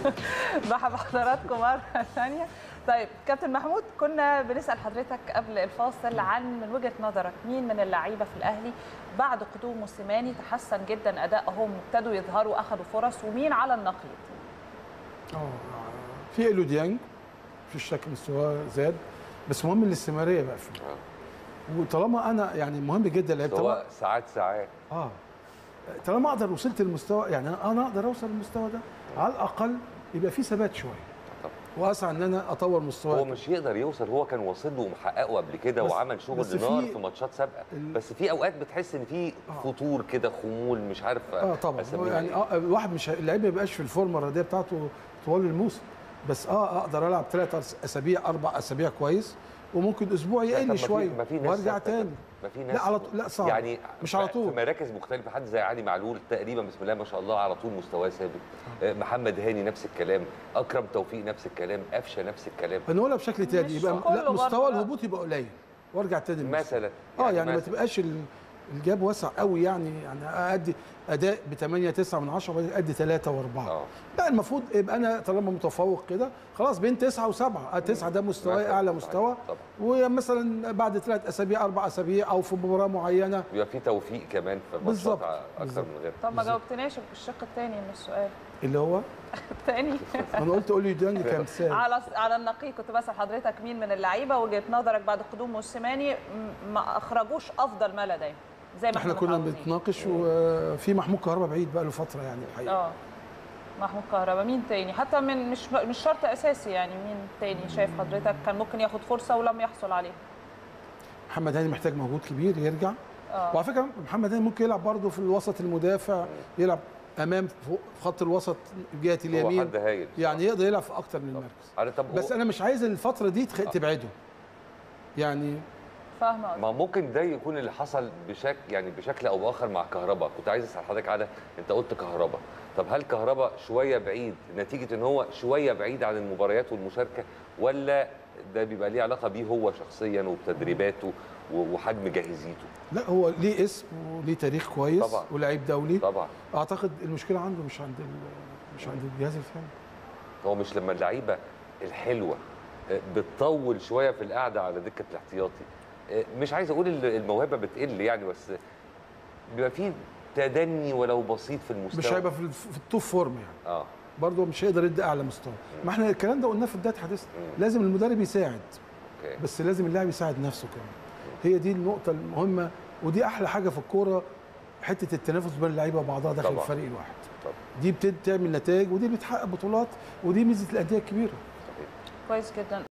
مرحبا بحضراتكم مره ثانيه طيب كابتن محمود كنا بنسال حضرتك قبل الفاصل عن من وجهه نظرك مين من اللعيبه في الاهلي بعد قدوم موسيماني تحسن جدا ادائهم وابتدوا يظهروا اخذوا فرص ومين على النقيض اه في الو ديانج في الشك مستواه زاد بس مهم الاستمراريه بقى فيه وطالما انا يعني مهم جدا لعيب طالما سواء ساعات ساعات اه طالما اقدر وصلت للمستوى يعني انا انا اقدر اوصل للمستوى ده على الاقل يبقى في ثبات شويه طبعا. واسعى ان انا اطور مستواي هو مش يقدر يوصل هو كان واصل له ومحققه قبل كده بس- وعمل شغل بس نار في- في ماتشات سابقه ال- بس في اوقات بتحس ان في آه. فتور كده خمول مش عارف اه طبعا هو أسميها يعني إيه. اه الواحد مش ه- اللعيب ما يبقاش في الفورمه الرديه بتاعته طوال الموسم بس اه اقدر العب ثلاث اسابيع اربع اسابيع كويس وممكن اسبوع لا، طب ما يقل في- شويه ما في ناس وارجع ثابتة تاني كده. ما في ناس لا على طول لا صعب يعني مش على في- طول في مراكز مختلفه حد زي علي معلول تقريبا بسم الله ما شاء الله على طول مستواه ثابت آه، محمد هاني نفس الكلام اكرم توفيق نفس الكلام قفشه نفس الكلام فنقولها بشكل تاني مش يبقى كله لا برضه، مستوى لا. الهبوط يبقى قليل وارجع تاني للمستوى. مثلا اه يعني ما مثلاً. تبقاش ال- الجاب واسع قوي يعني يعني ادي اداء ب 8 9 من 10 وبعدين ادي 3 و4 اه لا المفروض يبقى انا طالما متفوق كده خلاص بين 9 و7 9 ده مستواي مثلاً. اعلى صحيح. مستوى طبعا ومثلا بعد ثلاث اسابيع اربع اسابيع او في مباراه معينه بيبقى في توفيق كمان في الماتشات بالظبط. اكتر بالظبط. من غير طب ما جاوبتناش الشق الثاني من السؤال اللي هو الثاني انا قلت قول لي داني كمثال على على النقيض كنت بسال حضرتك مين من اللعيبه وجهه نظرك بعد قدوم موسيماني م- ما اخرجوش افضل ما لديهم زي ما احنا كنا متعودين. بنتناقش وفي محمود كهربا بعيد بقى له فتره يعني الحقيقه اه محمود كهربا مين تاني حتى من مش مش شرط اساسي يعني مين تاني شايف حضرتك كان ممكن ياخد فرصه ولم يحصل عليها محمد هاني محتاج مجهود كبير يرجع اه وعلى فكره محمد هاني ممكن يلعب برضه في الوسط المدافع يلعب امام فوق في خط الوسط جهه هو اليمين حد هايل يعني يقدر يلعب في اكتر من مركز على طب بس هو- انا مش عايز الفتره دي تخ- تبعده يعني فاهمه قصدك. ما ممكن ده يكون اللي حصل بشكل يعني بشكل او باخر مع كهربا كنت عايز اسال حضرتك على انت قلت كهربا طب هل كهربا شويه بعيد نتيجه ان هو شويه بعيد عن المباريات والمشاركه ولا ده بيبقى ليه علاقه بيه هو شخصيا وبتدريباته و- وحجم جاهزيته لا هو ليه اسم وليه تاريخ كويس طبعا. ولاعيب دولي طبعا اعتقد المشكله عنده مش عند ال- مش عند الجهاز الفني هو مش لما اللعيبه الحلوه آه، بتطول شويه في القعده على دكه الاحتياطي آه، مش عايز اقول ال- الموهبه بتقل يعني بس بيبقى في تدني ولو بسيط في المستوى مش هيبقى في الف- في التوب فورم يعني اه برضه مش هيقدر يدي اعلى مستوى ما احنا الكلام ده قلناه في بدايه حديثنا لازم المدرب يساعد اوكي بس لازم اللاعب يساعد نفسه كمان هي دي النقطه المهمه ودي احلى حاجه في الكوره حته التنافس بين اللعيبه وبعضها داخل طبعاً. الفريق الواحد طبعا دي بتعمل نتائج ودي بتحقق بطولات ودي ميزه الانديه الكبيره كويس جدا